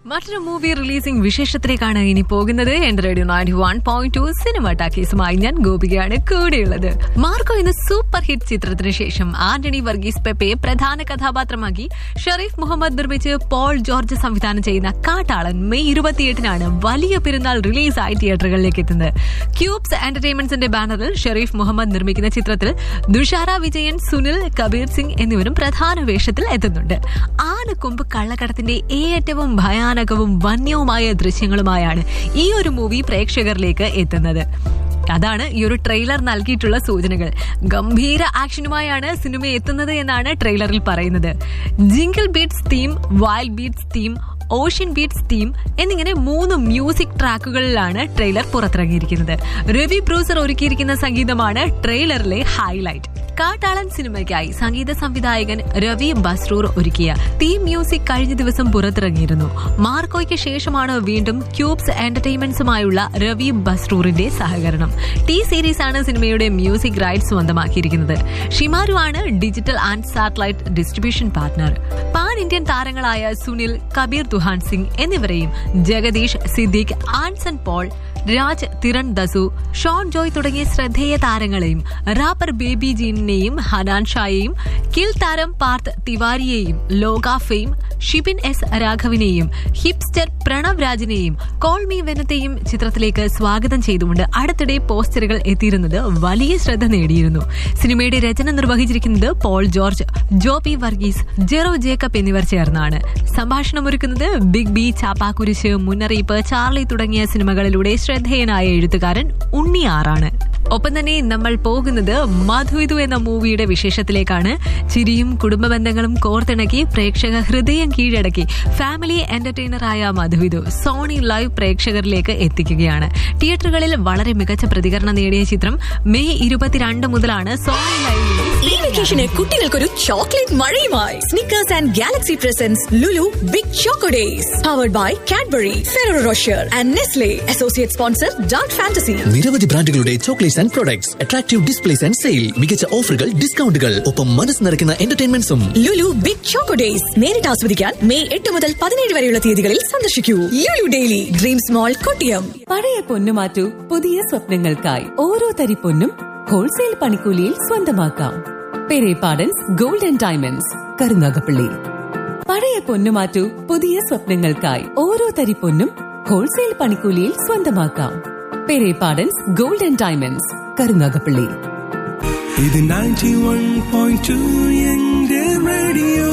മറ്റൊരു movie releasing വിശേഷത്തിലേക്കാണ് ഇനി പോകുന്നത് എന്റെ radio ninety one point two cinema ടാക്കീസുമായി ഞാൻ ഗോപികയാണ് കൂടെയുള്ളത് മാർക്കോ എന്ന സൂപ്പർ ഹിറ്റ് ചിത്രത്തിന് ശേഷം ആന്റണി വർഗീസ് പെപ്പയെ പ്രധാന കഥാപാത്രമാക്കി ഷെറീഫ് മുഹമ്മദ് നിർമ്മിച്ച് പോൾ ജോർജ് സംവിധാനം ചെയ്യുന്ന കാട്ടാളൻ മെയ് ഇരുപത്തിയെട്ടിനാണ് വലിയ പെരുന്നാൾ റിലീസായി തിയേറ്ററുകളിലേക്ക് എത്തുന്നത് ക്യൂബ്സ് എന്റർടൈൻമെന്റ്സിന്റെ ബാനറിൽ ഷെറീഫ് മുഹമ്മദ് നിർമ്മിക്കുന്ന ചിത്രത്തിൽ ദുഷാര വിജയൻ സുനിൽ കബീർ സിംഗ് എന്നിവരും പ്രധാന വേഷത്തിൽ എത്തുന്നുണ്ട് ആനക്കൊമ്പ് കള്ളക്കടത്തിന്റെ ഏറ്റവും ഭയാനകവും വന്യവുമായ ദൃശ്യങ്ങളുമായാണ് ഈ ഒരു മൂവി പ്രേക്ഷകരിലേക്ക് എത്തുന്നത് അതാണ് ഈ ഒരു ട്രെയിലർ നൽകിയിട്ടുള്ള സൂചനകൾ ഗംഭീര ആക്ഷനുമായാണ് സിനിമ എത്തുന്നത് എന്നാണ് ട്രെയിലറിൽ പറയുന്നത് jingle beats theme wild beats theme ocean beats theme എന്നിങ്ങനെ മൂന്ന് മ്യൂസിക് ട്രാക്കുകളിലാണ് ട്രെയിലർ പുറത്തിറങ്ങിയിരിക്കുന്നത് രവി ബ്രൂസർ ഒരുക്കിയിരിക്കുന്ന സംഗീതമാണ് ട്രെയിലറിലെ ഹൈലൈറ്റ് കാട്ടാളൻ സിനിമയ്ക്കായി സംഗീത സംവിധായകൻ രവി ബസ്രൂർ ഒരുക്കിയ തീം മ്യൂസിക് കഴിഞ്ഞ ദിവസം പുറത്തിറങ്ങിയിരുന്നു മാർക്കോയ്ക്ക് ശേഷമാണ് വീണ്ടും ക്യൂബ്സ് എന്റർടൈൻമെന്റ്സുമായുള്ള രവി ബസ്രൂറിന്റെ സഹകരണം ടി സീരീസ് ആണ് സിനിമയുടെ മ്യൂസിക് റൈറ്റ്സ് സ്വന്തമാക്കിയിരിക്കുന്നത് ഷിമാരു ആണ് digital and satellite distribution partner pan Indian താരങ്ങളായ സുനിൽ കബീർ ദുഹാൻ സിംഗ് എന്നിവരെയും ജഗദീഷ് സിദ്ദിഖ് ആൻസൺ പോൾ രാജ് തിരൺ ദസു ഷോൺ ജോയ് തുടങ്ങിയ ശ്രദ്ധേയ താരങ്ങളെയും റാപ്പർ ബേബി ജീനിനെയും ഹനാൻ ഷായെയും കിൽ താരം പാർത്ത് തിവാരിയെയും ലോക ഫെയിം ഷിബിൻ എസ് രാഘവിനെയും ഹിപ്സ്റ്റർ പ്രണവ് രാജിനെയും കോൾ മീ വെനത്തെയും ചിത്രത്തിലേക്ക് സ്വാഗതം ചെയ്തുകൊണ്ട് അടുത്തിടെ പോസ്റ്ററുകൾ എത്തിയിരുന്നത് വലിയ ശ്രദ്ധ നേടിയിരുന്നു സിനിമയുടെ രചന നിർവഹിച്ചിരിക്കുന്നത് പോൾ ജോർജ് ജോബി വർഗീസ് ജെറോ ജേക്കബ് എന്നിവർ ചേർന്നാണ് സംഭാഷണമൊരുക്കുന്നത് ബിഗ് ബി ചാപ്പാക്കുരിശ് മുന്നറിയിപ്പ് ചാർലി തുടങ്ങിയ സിനിമകളിലൂടെ ശ്രദ്ധേയനായ എഴുത്തുകാരൻ ഉണ്ണി ആറാണ് ഒപ്പം തന്നെ നമ്മൾ പോകുന്നത് മധുവിധു എന്ന മൂവിയുടെ വിശേഷത്തിലേക്കാണ് ചിരിയും കുടുംബ ബന്ധങ്ങളും കോർത്തിണക്കി പ്രേക്ഷക ഹൃദയം കീഴടക്കി ഫാമിലി എന്റർടൈനറായ മധുവിധു സോണി ലൈവ് പ്രേക്ഷകരിലേക്ക് എത്തിക്കുകയാണ് തിയേറ്ററുകളിൽ വളരെ മികച്ച പ്രതികരണം നേടിയ ചിത്രം മെയ് ഇരുപത്തിരണ്ട് മുതലാണ് സോണി ലൈവിൽ ഈ വെക്കേഷന് കുട്ടികൾക്കൊരു ചോക്ലേറ്റ് മഴയുമായി Snickers and Galaxy presents Lulu big choco days powered by Cadbury Ferrero Rocher and Nestle associate sponsor Dark Fantasy നിരവധി ബ്രാൻഡുകളുടെ chocolates and products attractive displays and sale മികച്ച ഓഫറുകൾ ഡിസ്കൗണ്ടുകൾ ഒപ്പം മനസ്സ് നിറയ്ക്കുന്ന എന്റർടൈൻമെന്റ്സും ലുലു ബിഗ് ചോക്കോ ഡേയ്സ് നേരിട്ട് ആസ്വദിക്കാൻ മെയ് എട്ട് മുതൽ പതിനേഴ് വരെയുള്ള തീയതികളിൽ സന്ദർശിക്കൂ Lulu daily dreams mall Kottiyam പഴയ പൊന്നു മാറ്റൂ പുതിയ സ്വപ്നങ്ങൾക്കായി ഓരോ തരി പൊന്നും ഹോൾസെയിൽ പണിക്കൂലിയിൽ സ്വന്തമാക്കാം Perepadans gold and diamonds Karunagappally പഴയ പൊന്നു മാറ്റൂ പുതിയ സ്വപ്നങ്ങൾക്കായി ഓരോ തരി പൊന്നും ഹോൾസെയിൽ പണിക്കൂലിയിൽ സ്വന്തമാക്കാം Perepadans gold and diamonds Karunagappally ഇത് 91.2 എന്റെ റേഡിയോ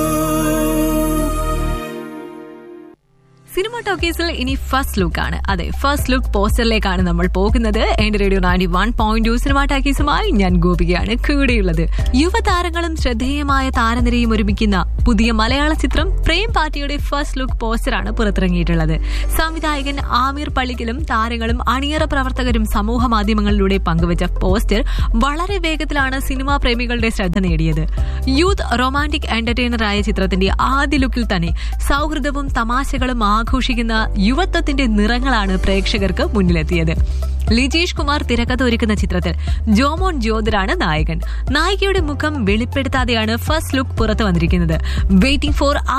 സിനിമ ടോക്കീസിൽ ഇനി ഫസ്റ്റ് ലുക്ക് ആണ് അതെ ഫസ്റ്റ് ലുക്ക് പോസ്റ്ററിലേക്കാണ് നമ്മൾ പോകുന്നത് എന്റെ radio ninety one point two cinema ടാക്കീസുമായി ഞാൻ ഗോപികയാണ് കൂടെയുള്ളത് യുവതാരങ്ങളും ശ്രദ്ധേയമായ താരനിരയും ഒരുമിക്കുന്ന പുതിയ മലയാള ചിത്രം പ്രേം പാർട്ടിയുടെ ഫസ്റ്റ് ലുക്ക് പോസ്റ്ററാണ് പുറത്തിറങ്ങിയിട്ടുള്ളത് സംവിധായകൻ ആമിർ പള്ളിക്കലും താരങ്ങളും അണിയറ പ്രവർത്തകരും സമൂഹ മാധ്യമങ്ങളിലൂടെ പങ്കുവച്ച പോസ്റ്റർ വളരെ വേഗത്തിലാണ് സിനിമാ പ്രേമികളുടെ ശ്രദ്ധ നേടിയത് യൂത്ത് റൊമാന്റിക് എന്റർടൈനറായ ചിത്രത്തിന്റെ ആദ്യ ലുക്കിൽ തന്നെ സൗഹൃദവും തമാശകളും ആഘോഷിക്കുന്ന യുവത്വത്തിന്റെ നിറങ്ങളാണ് പ്രേക്ഷകർക്ക് മുന്നിലെത്തിയത് ലിജീഷ് കുമാർ തിരക്കഥ ഒരുക്കുന്ന ചിത്രത്തിൽ ജോമോൻ ജ്യോതിരാണ് നായകൻ നായികയുടെ മുഖം വെളിപ്പെടുത്താതെയാണ് ഫസ്റ്റ് ലുക്ക് പുറത്തു വന്നിരിക്കുന്നത് വെയിറ്റിംഗ് ഫോർ